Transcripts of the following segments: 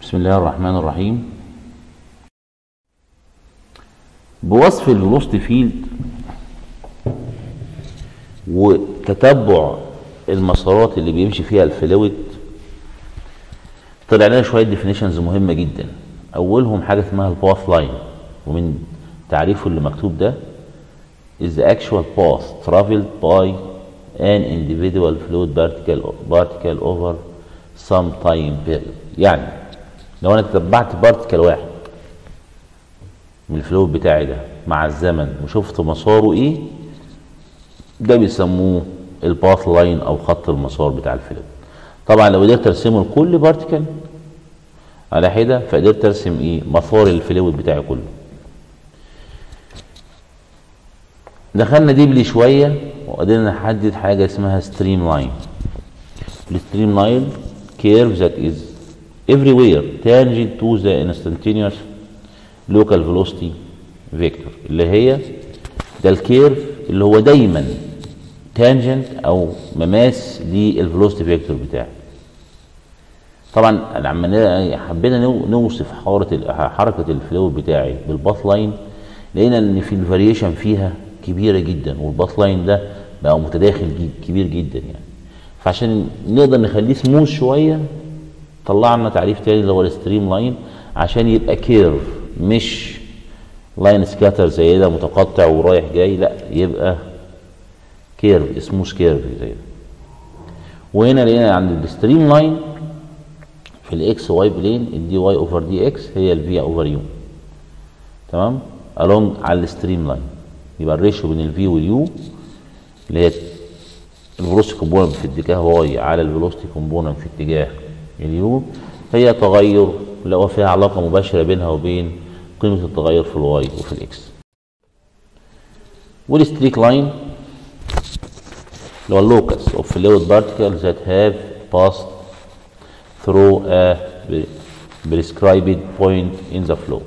بسم الله الرحمن الرحيم بوصف الفيلوسيتي فيلد وتتبع المسارات اللي بيمشي فيها الفلويد طلع لنا شويه ديفينيشنز مهمه جدا اولهم حاجه اسمها الباث لاين ومن تعريفه اللي مكتوب ده is the actual path traveled by an individual fluid particle particle over some time period يعني لو انا تتبعت بارتيكل واحد من الفلويد بتاعي ده مع الزمن وشفت مساره ايه ده بيسموه الباث لاين او خط المسار بتاع الفلويد طبعا لو قدرت ارسمه لكل بارتيكل على حده فقدرت ارسم ايه مسار الفلويد بتاعي كله دخلنا ديبلي شويه وقدرنا نحدد حاجه اسمها ستريم لاين الستريم لاين curve that is everywhere tangent to the instantaneous local velocity vector اللي هي ده الكيرف اللي هو دايما تانجنت او مماس للفيلوسيتي فيكتور بتاعي طبعا لما حبينا نوصف حركه حركه الفلويد بتاعي بالباث لاين لقينا ان في الفاريشن فيها كبيره جدا والباث لاين ده بقى متداخل كبير جدا يعني فعشان نقدر نخليه سموث شويه طلعنا تعريف تاني اللي هو الستريم لاين عشان يبقى كيرف مش لاين سكاتر زي ده متقطع ورايح جاي لا يبقى كيرف سموث كيرف زي ده وهنا لقينا عند الستريم لاين في الاكس واي بلين الدي واي اوفر دي اكس هي الفي اوفر يو تمام الونج على الستريم لاين يبقى الريشيو بين الفي واليو اللي هي الفيلوسيتي كومبوننت في اتجاه واي على الفيلوسيتي كومبوننت في اتجاه اليو هي تغير لو فيها علاقة مباشرة بينها وبين قيمة التغير في الواي وفي الاكس والستريك لاين اللي هو اللوكس of fluid particles that have passed through a prescribed point in the flow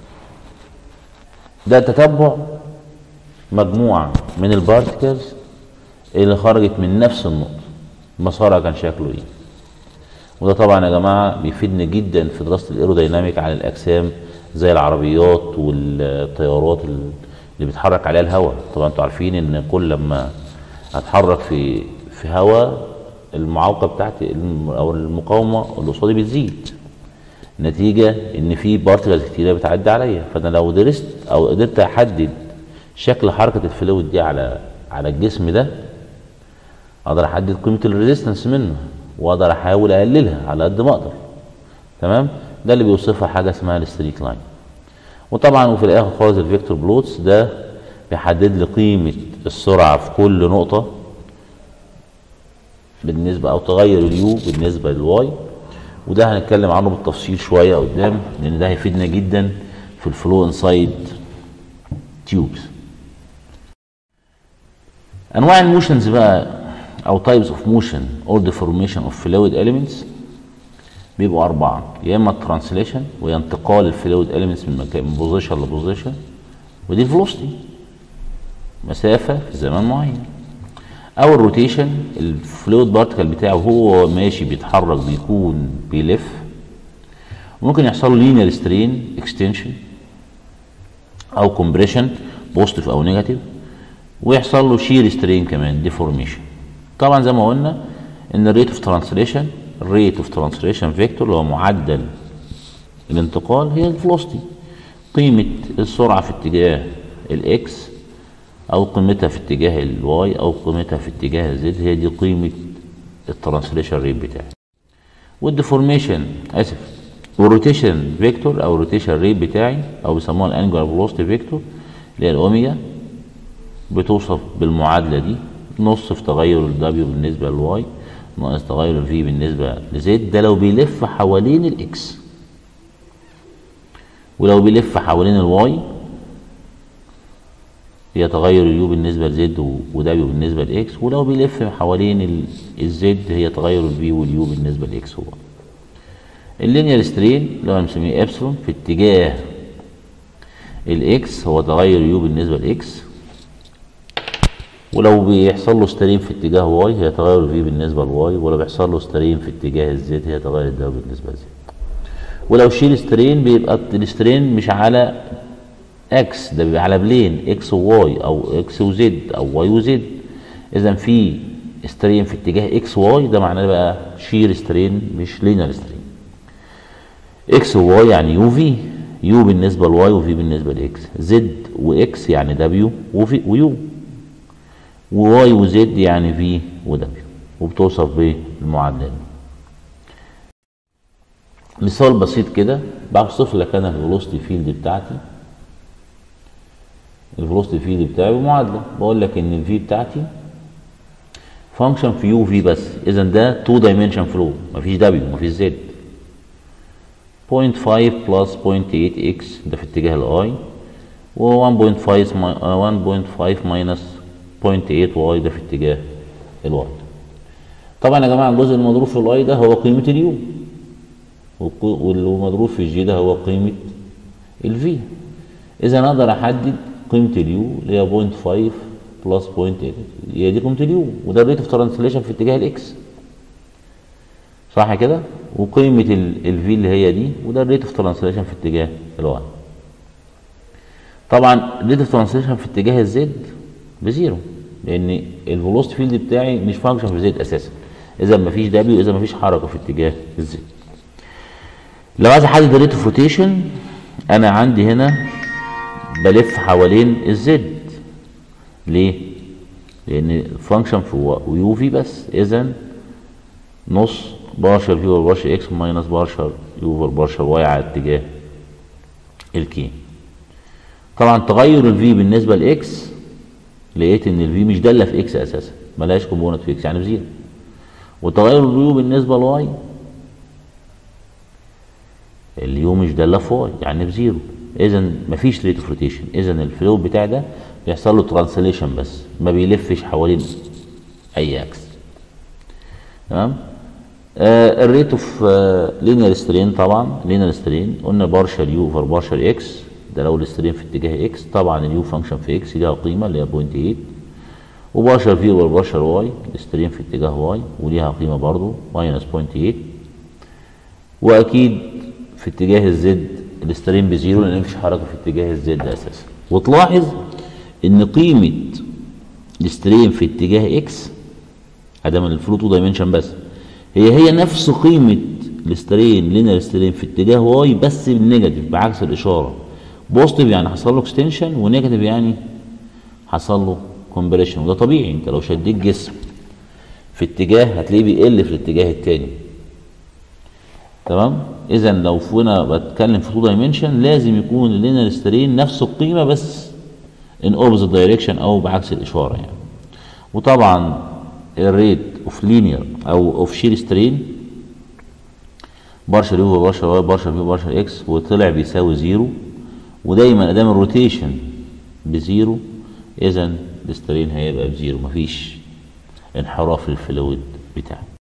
ده تتبع مجموعة من البارتكلز اللي خرجت من نفس النقطة مسارها كان شكله ايه وده طبعا يا جماعة بيفيدنا جدا في دراسة الايروديناميك على الأجسام زي العربيات والطيارات اللي بيتحرك عليها الهواء طبعا انتوا عارفين ان كل لما اتحرك في في هواء المعوقة بتاعتي او المقاومة اللي قصادي بتزيد نتيجة ان في بارتكلز كتيرة بتعدي عليا فانا لو درست او قدرت احدد شكل حركة الفلويد دي على على الجسم ده اقدر احدد قيمة الريزيستنس منه واقدر احاول اقللها على قد ما اقدر تمام ده اللي بيوصفها حاجه اسمها الستريك لاين وطبعا وفي الاخر خالص الفيكتور بلوتس ده بيحدد لي قيمه السرعه في كل نقطه بالنسبه او تغير اليو بالنسبه للواي وده هنتكلم عنه بالتفصيل شويه قدام لان ده هيفيدنا جدا في الفلو انسايد تيوبس انواع الموشنز بقى او types of motion or deformation of fluid elements بيبقوا أربعة يا إما الترانسليشن وهي انتقال الفلويد elements من مكان من بوزيشن لبوزيشن ودي الفلوسيتي مسافة في زمان معين أو الروتيشن الفلويد بارتكل بتاعه هو ماشي بيتحرك بيكون بيلف ممكن يحصل له لينير سترين اكستنشن أو كومبريشن بوزيتيف أو نيجاتيف ويحصل له شير سترين كمان ديفورميشن طبعا زي ما قلنا ان الريت اوف ترانسليشن الريت اوف ترانسليشن فيكتور اللي هو معدل الانتقال هي الفلوسيتي قيمة السرعة في اتجاه الاكس او قيمتها في اتجاه الواي او قيمتها في اتجاه الزد هي دي قيمة الترانسليشن ريت بتاعي والديفورميشن اسف والروتيشن فيكتور او الروتيشن ريت بتاعي او بيسموها الانجولار فيلوسيتي فيكتور اللي هي الاوميجا بتوصف بالمعادلة دي نص في تغير ال W بالنسبة للواي ناقص تغير ال V بالنسبة لزد ده لو بيلف حوالين الإكس ولو بيلف حوالين الواي هي تغير اليو بالنسبة لزد و W بالنسبة لإكس ولو بيلف حوالين الزد هي تغير ال V واليو بالنسبة لإكس هو اللينير سترين اللي هو بنسميه ابسلون في اتجاه الاكس هو تغير يو بالنسبة لإكس ولو بيحصل له ستريم في اتجاه واي هي تغير في بالنسبه لواي ولو بيحصل له ستريم في اتجاه الزد هي تغير الدبليو بالنسبه لزد ولو شيل سترين بيبقى السترين مش على اكس ده بيبقى على بلين اكس وواي او اكس وزد او واي وزد اذا في سترين في اتجاه اكس واي ده معناه بقى شير سترين مش لينير سترين اكس وواي يعني يو في يو بالنسبه لواي وفي بالنسبه لاكس زد واكس يعني دبليو وفي ويو وواي وزد يعني في ودبليو وبتوصف بالمعادله مثال بسيط كده بوصف لك انا الفيلوسيتي فيلد بتاعتي الفيلوسيتي فيلد بتاعي بمعادله بقول لك ان الفي بتاعتي فانكشن في يو في بس اذا ده 2 دايمنشن فلو مفيش دبليو مفيش زد 0.5 بلس 0.8 اكس ده في اتجاه الاي و 1.5 1.5 ماينس 0.8 واي ده في اتجاه الواي طبعا يا جماعه الجزء المضروب في الاي ده هو قيمه اليو واللي مضروب في الجي ده هو قيمه الفي اذا اقدر احدد قيمه اليو اللي هي 0.5 بلس 0.8 هي دي قيمه اليو وده الريت اوف ترانسليشن في اتجاه الاكس صح كده وقيمه الفي اللي هي دي وده الريت اوف ترانسليشن في اتجاه الواي طبعا الريت اوف ترانسليشن في اتجاه الزد بزيرو لان الفيلوسيتي فيلد بتاعي مش فانكشن في الزد اساسا اذا مفيش دبليو اذا مفيش حركه في اتجاه الزد لو عايز احدد الريت اوف روتيشن انا عندي هنا بلف حوالين الزد ليه لان فانكشن في يو في بس اذا نص بارشل في اوفر بارشل اكس ماينس بارشل يو اوفر بارشل واي على اتجاه الكي طبعا تغير الفي بالنسبه لاكس لقيت ان الفي مش داله في اكس اساسا ملهاش كومبوننت في اكس يعني بزيرو وتغير اليو بالنسبه لواي اليو مش داله في واي يعني بزيرو اذا مفيش ريت اوف روتيشن اذا الفلو بتاعي ده بيحصل له ترانسليشن بس ما بيلفش حوالين اي اكس تمام آه الريت اوف لينير سترين طبعا لينير سترين قلنا بارشل يو اوفر بارشل اكس ده لو السترين في اتجاه اكس طبعا اليو فانكشن في اكس ليها قيمه اللي هي 0.8 وبارشل في اوفر بارشل واي السترين في اتجاه واي وليها قيمه برضو ماينس 0.8 واكيد في اتجاه الزد السترين بزيرو لان مفيش حركه في اتجاه الزد اساسا وتلاحظ ان قيمه السترين في اتجاه اكس ادام الفلو 2 دايمنشن بس هي هي نفس قيمه السترين لينير سترين في اتجاه واي بس بالنيجاتيف بعكس الاشاره بوزيتيف يعني حصل له اكستنشن ونيجاتيف يعني حصل له كومبريشن وده طبيعي انت لو شديت جسم في اتجاه هتلاقيه بيقل في الاتجاه التاني تمام اذا لو انا بتكلم في 2 دايمنشن لازم يكون اللينير سترين نفس القيمه بس ان اوبوزيت دايركشن او بعكس الاشاره يعني وطبعا الريت اوف لينير او اوف شير سترين بارشل يو بارشل واي بارشل في بارشل اكس وطلع بيساوي زيرو ودايما ادام الروتيشن بزيرو اذا السترين هيبقى بزيرو مفيش انحراف للفلويد بتاعه